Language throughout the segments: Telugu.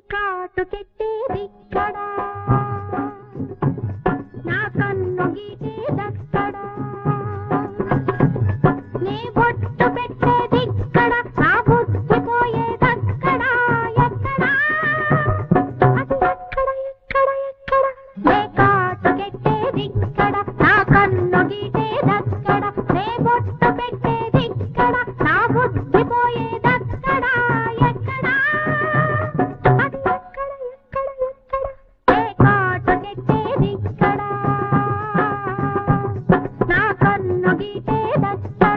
కాటు కెట్టేదిక్కడ నా కన్ను గీటేదక్కడ నీ బొట్టు పెట్టేదిక్కడ నా బుద్ధి పోయేదక్కడ ఎక్కడ అది ఎక్కడ ఎక్కడ ఎక్కడ నే కాటు కెట్టేదిక్కడ నా కన్ను గీటేదక్కడ నే బొట్టు పెట్టేదిక్కడ నా బుద్ధి పోయేదక్కడ ఎక్కడ అది ఎక్కడ ఎక్కడ ఎక్కడ నే కాటు కెట్టేదిక్కడ నా కన్ను గీటేదక్కడ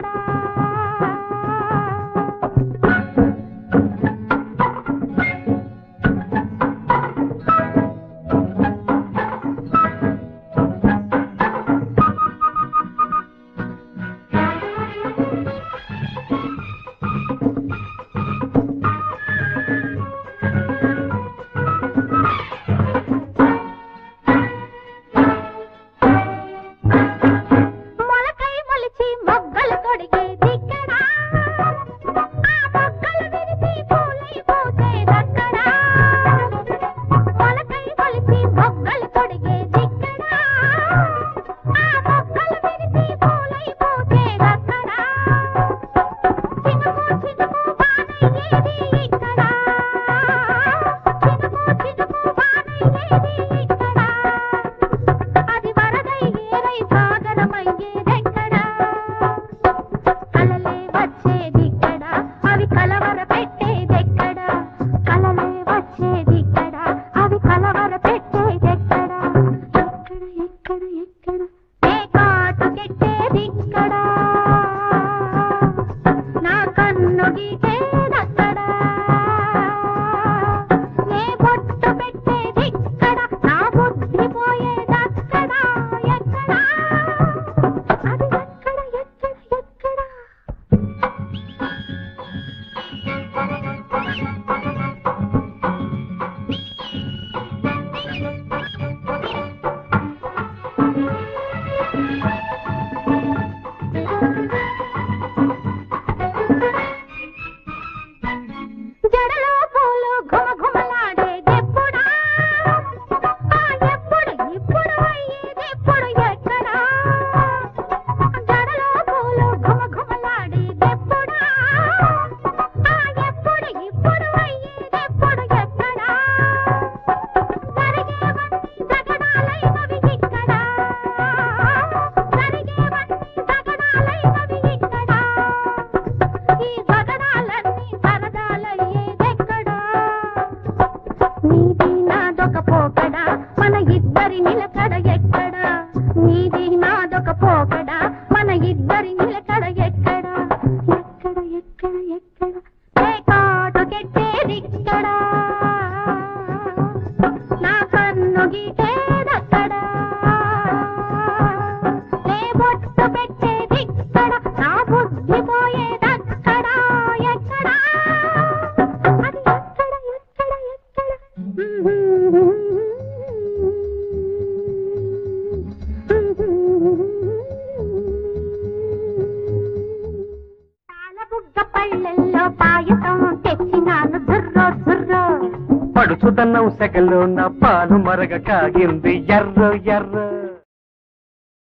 మొలకై మొలిచి మొగ్గలు తొడిగేదిక్కడా ఆ మొగ్గలు విరిసి పూలై పూసేదక్కడా మొలకై మొలిచి మొగ్గలు తొడిగేదిక్కడా ఆ మొగ్గలు విరిసి పూలై పూసేదక్కడా చినుకు చినుకు వానయ్యేది ఇక్కడ చినుకు చినుకు వానయ్యేది ఇక్కడ అది వరదై ఏరై సాగరమయ్యేదెక్కడా కలలే వచ్చేదిక్కడా అవి కలవర పెట్టేదెక్కడా కలలే వచ్చేదిక్కడా అవి కలవర పెట్టేదెక్కడా ఎక్కడ ఎక్కడ ఎక్కడ ఏ కాటు కెట్టేదిక్కడా నా కన్ను గీటేదక్కడా నే బొట్టు పెట్టేదిక్కడ నా బుద్ధి పోయేదక్కడా ఎక్కడా అది ఎక్కడ ఎక్కడ ఎక్కడ జడలో పూలు ఘుమఘుమలాడేదెప్పుడా ఆ ఎప్పుడు ఇప్పుడు అయ్యేదెప్పుడు ఎక్కడా జడలో పూలు ఘుమఘుమలాడేదెప్పుడా ఆ ఎప్పుడు ఇప్పుడు అయ్యేదెప్పుడు ఎక్కడా జరిగేవన్నీ జగడాలైనవి ఇక్కడ జరిగేవన్నీ జగడాలైనవి ఇక్కడ ఈ జగడాలన్నీ సరదాలయ్యేదెక్కడా నీది నాదొక పోకడా మన ఇద్దరి నిలకడ ఎక్కడా నీది నాదొక పోకడా మన ఇద్దరి నిలకడ ఎక్కడా ఎక్కడ ఎక్కడ ఎక్కడ ఏ కాటు కెట్టేదిక్కడా నా కన్ను గీటేదక్కడా నే బొట్టు పెట్టేదిక్కడ నా బుద్ధి పోయేదక్కడా ఎక్కడా అది ఎక్కడ ఎక్కడ ఎక్కడ పాలబుగ్గ పళ్ళెల్లో పాయసం తెచ్చినాను జుర్రో జుర్రో పడుచుదన్నం సెగలో నా పాలు మరగ కాగింది ఎర్ర ఎర్ర